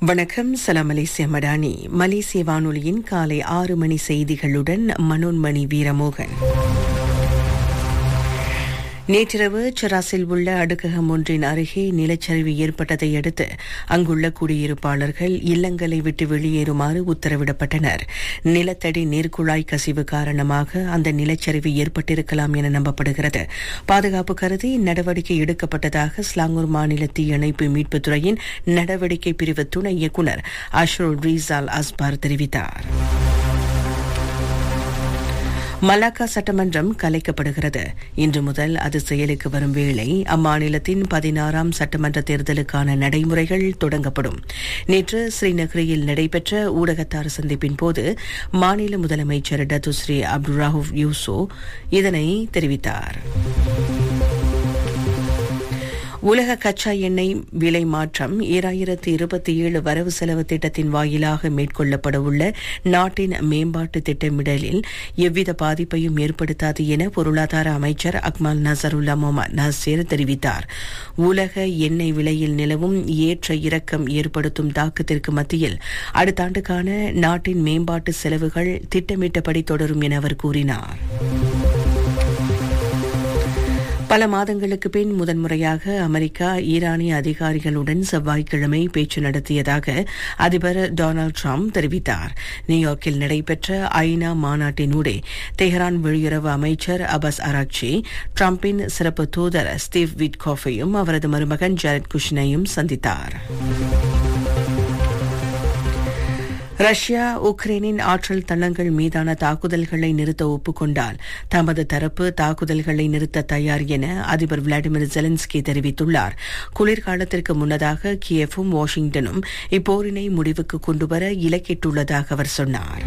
வணக்கம் சலாம் மலேசிய மடானி மலேசிய வானொலியின் காலை ஆறு மணி செய்திகளுடன் மனோன்மணி வீரமோகன் நேற்றிரவு செராசில் உள்ள அடுக்ககம் ஒன்றின் அருகே நிலச்சரிவு ஏற்பட்டதை அடுத்து அங்குள்ள குடியிருப்பாளர்கள் இல்லங்களை விட்டு வெளியேறுமாறு உத்தரவிடப்பட்டனர் நிலத்தடி நீர்க்குழாய் கசிவு காரணமாக அந்த நிலச்சரிவு ஏற்பட்டிருக்கலாம் என நம்பப்படுகிறது பாதுகாப்பு கருதி நடவடிக்கை எடுக்கப்பட்டதாக ஸ்லாங்கூர் மாநில தீயணைப்பு மீட்புத் துறையின் நடவடிக்கை பிரிவு துணை இயக்குநர் அஷ்ரோல் ரீசால் அஸ்பார் தெரிவித்தார் மலாக்கா சட்டமன்றம் கலைக்கப்படுகிறது இன்று முதல் அது செயலுக்கு வரும் வேளை அம்மாநிலத்தின் பதினாறாம் சட்டமன்ற தேர்தலுக்கான நடைமுறைகள் தொடங்கப்படும் நேற்று ஸ்ரீநகரியில் நடைபெற்ற ஊடகத்தார் சந்திப்பின் போது மாநில முதலமைச்சர் டத்துஸ்ரீ அப்துல் ராஹூப் யூசோ இதனை தெரிவித்தார் உலக கச்சா எண்ணெய் விலை மாற்றம் ஈராயிரத்து இருபத்தி ஏழு வரவு செலவு திட்டத்தின் வாயிலாக மேற்கொள்ளப்பட உள்ள நாட்டின் மேம்பாட்டு திட்டமிடலில் எவ்வித பாதிப்பையும் ஏற்படுத்தாது என பொருளாதார அமைச்சர் அக்மல் நசருல்லா முகமது நசீர் தெரிவித்தார் உலக எண்ணெய் விலையில் நிலவும் ஏற்ற இறக்கம் ஏற்படுத்தும் தாக்கத்திற்கு மத்தியில் அடுத்த ஆண்டுக்கான நாட்டின் மேம்பாட்டு செலவுகள் திட்டமிட்டபடி தொடரும் என அவர் கூறினார் பல மாதங்களுக்கு பின் முதன்முறையாக அமெரிக்கா ஈரானிய அதிகாரிகளுடன் செவ்வாய்க்கிழமை பேச்சு நடத்தியதாக அதிபர் டொனால்டு ட்ரம்ப் தெரிவித்தார் நியூயார்க்கில் நடைபெற்ற ஐநா மாநாட்டினூடே தெஹ்ரான் வெளியுறவு அமைச்சர் அபஸ் அராக்சி ட்ரம்பின் சிறப்பு தூதர் ஸ்டீவ் விட்காஃபையும் அவரது மருமகன் ஜரட் குஷ்னையும் சந்தித்தார் ரஷ்யா உக்ரைனின் ஆற்றல் தளங்கள் மீதான தாக்குதல்களை நிறுத்த ஒப்புக்கொண்டால் தமது தரப்பு தாக்குதல்களை நிறுத்த தயார் என அதிபர் விளாடிமிர் ஜெலன்ஸ்கி தெரிவித்துள்ளார் குளிர்காலத்திற்கு முன்னதாக கியேவும் வாஷிங்டனும் இப்போரினை முடிவுக்கு கொண்டுவர இலக்கிட்டுள்ளதாக அவர் சொன்னார்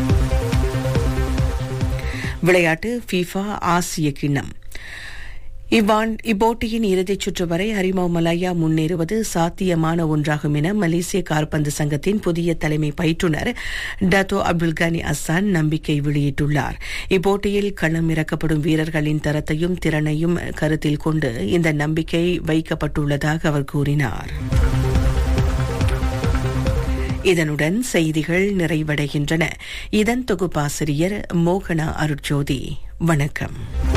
விளையாட்டு ஃபீஃபா ஆசிய கிண்ணம் இவ்வாண்டு இப்போட்டியின் இறுதிச் சுற்று வரை ஹரிமாவ் மலாயா முன்னேறுவது சாத்தியமான ஒன்றாகும் என மலேசிய கார்பந்து சங்கத்தின் புதிய தலைமை பயிற்றுநர் டத்தோ அப்துல் கனி அசான் நம்பிக்கை வெளியிட்டுள்ளார் இப்போட்டியில் களம் இறக்கப்படும் வீரர்களின் தரத்தையும் திறனையும் கருத்தில் கொண்டு இந்த நம்பிக்கை வைக்கப்பட்டுள்ளதாக அவர் கூறினார் இதனுடன் செய்திகள் நிறைவடைகின்றன இதன் தொகுப்பாசிரியர் மோகனா அருட்ஜோதி வணக்கம்